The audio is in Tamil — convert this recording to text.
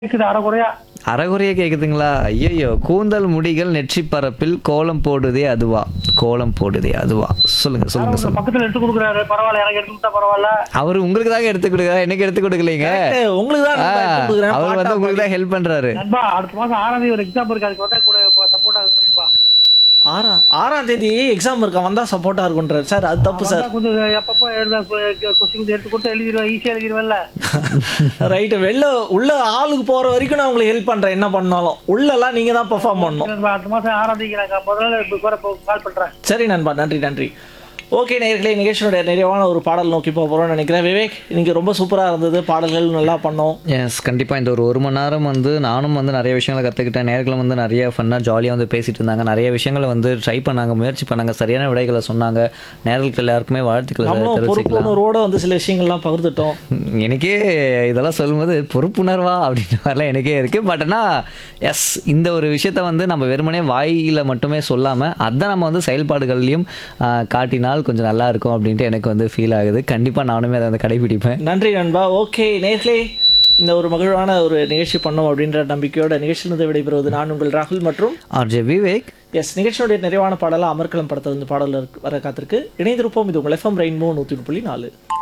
கேக்குது அரைக்குறையா அறகுறையா கேக்குதுங்களா ஐயோ கூந்தல் முடிகள் நெற்றி பரப்பில் கோலம் போடுதே அதுவா கோலம் போடுதே அதுவா சொல்லுங்க சொல்லுங்க உங்க சொல்லுங்க பக்கத்துல எடுத்து கொடுக்குறாரு பரவாயில்ல எனக்கு எடுத்து கொடுத்தா பரவாயில்ல அவர் உங்களுக்கு தாங்க எடுத்து கொடுக்குறாரு எனக்கு எடுத்து கொடுக்கலைங்க Correct. உங்களுக்கு தான் ஆ, நான் எடுத்து கொடுக்குறேன். அவர் வந்து பாட்டா உங்களுக்கு தான் ஹெல்ப் பண்றாரு நண்பா அடுத்த மாசம் ஆறாம் தேதி ஒரு எக்ஸாம் இருக்கு அதுக்கு வந்தா கூட சப்போர்ட்டா இருக்கு நண்பா ஆறாம் ஆறாம் தேதி எக்ஸாம் இருக்கா வந்தா சப்போர்ட்டா இருக்குன்றாரு சார் அது தப்பு சார் வந்தா கொஞ்சம் எப்பப்போ எழுத கொஸ்டின் எடுத்து கொடுத்து எழுதிடுவேன் ஈஸியா எழுதிடுவேன்ல ரைட்டு வெளில உள்ள ஆளுக்கு போற வரைக்கும் நான் உங்களுக்கு ஹெல்ப் பண்றேன் என்ன பண்ணாலும் உள்ளலாம் நீங்க தான் பெர்ஃபார்ம் பண்ணணும் நண்பா, அடுத்த மாசம் ஆறாம் தேதி நான் முதல்ல கூட கால் பண்றேன் சரி நண்பா நன்றி நன்றி ஓகே நேர்களே நிகழ்ச்சியோட நிறைவான ஒரு பாடல் நோக்கி போக போகிறோம்னு நினைக்கிறேன் விவேக் இன்னைக்கு ரொம்ப சூப்பராக இருந்தது பாடல்கள் நல்லா பண்ணோம் எஸ் கண்டிப்பாக இந்த ஒரு ஒரு மணி நேரம் வந்து நானும் வந்து நிறைய விஷயங்களை கற்றுக்கிட்டேன் நேர்களும் வந்து நிறைய ஃபன்னாக ஜாலியாக வந்து பேசிட்டு இருந்தாங்க நிறைய விஷயங்களை வந்து ட்ரை பண்ணாங்க முயற்சி பண்ணாங்க சரியான விடைகளை சொன்னாங்க நேர்களுக்கு எல்லாருக்குமே வாழ்த்துக்களை நம்மளும் தெரிவிச்சுக்கலாம் பொறுப்புணர்வோட வந்து சில விஷயங்கள்லாம் பகிர்ந்துட்டோம் எனக்கே இதெல்லாம் சொல்லும்போது பொறுப்புணர்வா அப்படின்ற மாதிரிலாம் எனக்கே இருக்குது பட் ஆனால் எஸ் இந்த ஒரு விஷயத்த வந்து நம்ம வெறுமனே வாயில மட்டுமே சொல்லாமல் அதை நம்ம வந்து செயல்பாடுகள்லையும் ஆஹ், காட்டினால் கொஞ்சம் நல்லா இருக்கும் அப்படின்ட்டு எனக்கு வந்து ஃபீல் ஆகுது கண்டிப்பாக நானுமே அதை வந்து கடைபிடிப்பேன் நன்றி நண்பா ஓகே நேர்களே இந்த ஒரு மகிழ்வான ஒரு நிகழ்ச்சி பண்ணோம் அப்படின்ற நம்பிக்கையோட நிகழ்ச்சியிலிருந்து விடைபெறுவது நான் உங்கள் ராகுல் மற்றும் ஆர்ஜே விவேக் எஸ் நிகழ்ச்சியோடைய நிறைவான பாடலாக அமர்கலம் படத்தை வந்து பாடல் வர காத்திருக்கு இணைந்திருப்போம் இது உங்கள் எஃப்எம் ரெயின்போ நூற்றி புள்ளி நாலு